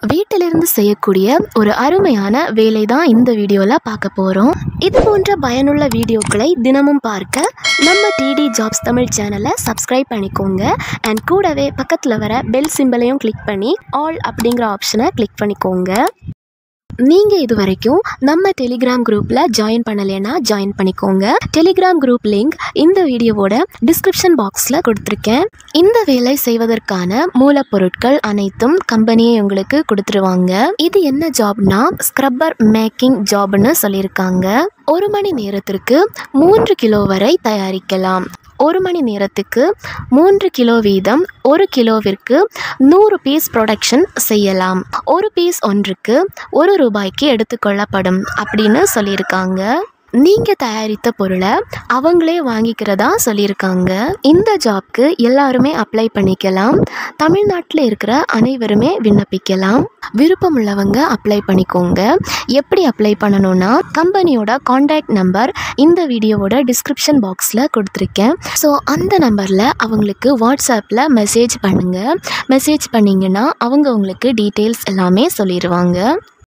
வீட்டிலிருந்து செய்யக்கூடிய ஒரு அருமையான வேலை தான் இந்த வீடியோவில் பார்க்க போகிறோம் இது போன்ற பயனுள்ள வீடியோக்களை தினமும் பார்க்க நம்ம டிடி ஜாப்ஸ் தமிழ் சேனலை சப்ஸ்கிரைப் பண்ணிக்கோங்க அண்ட் கூடவே பக்கத்தில் வர பெல் சிம்பலையும் கிளிக் பண்ணி ஆல் அப்படிங்கிற ஆப்ஷனை கிளிக் பண்ணிக்கோங்க நீங்கள் இது வரைக்கும் நம்ம டெலிகிராம் குரூப்பில் ஜாயின் பண்ணலைன்னா ஜாயின் பண்ணிக்கோங்க டெலிகிராம் குரூப் லிங்க் இந்த வீடியோவோட டிஸ்கிரிப்ஷன் பாக்ஸில் கொடுத்துருக்கேன் இந்த வேலை செய்வதற்கான மூலப்பொருட்கள் அனைத்தும் கம்பெனியே உங்களுக்கு கொடுத்துருவாங்க இது என்ன ஜாப்னா ஸ்க்ரப்பர் மேக்கிங் ஜாப்னு சொல்லியிருக்காங்க ஒரு மணி நேரத்திற்கு மூன்று கிலோ வரை தயாரிக்கலாம் ஒரு மணி நேரத்துக்கு மூன்று கிலோ வீதம் ஒரு கிலோவிற்கு நூறு பீஸ் ப்ரொடக்ஷன் செய்யலாம் ஒரு பீஸ் ஒன்றுக்கு ஒரு ரூபாய்க்கு எடுத்துக்கொள்ளப்படும் அப்படின்னு சொல்லியிருக்காங்க நீங்கள் தயாரித்த பொருளை அவங்களே வாங்கிக்கிறதா சொல்லியிருக்காங்க இந்த ஜாப்க்கு எல்லாருமே அப்ளை பண்ணிக்கலாம் தமிழ்நாட்டில் இருக்கிற அனைவருமே விண்ணப்பிக்கலாம் விருப்பம் உள்ளவங்க அப்ளை பண்ணிக்கோங்க எப்படி அப்ளை பண்ணணும்னா கம்பெனியோட காண்டாக்ட் நம்பர் இந்த வீடியோவோட டிஸ்கிரிப்ஷன் பாக்ஸில் கொடுத்துருக்கேன் ஸோ அந்த நம்பரில் அவங்களுக்கு வாட்ஸ்அப்பில் மெசேஜ் பண்ணுங்கள் மெசேஜ் பண்ணிங்கன்னா அவங்க உங்களுக்கு டீட்டெயில்ஸ் எல்லாமே சொல்லிடுவாங்க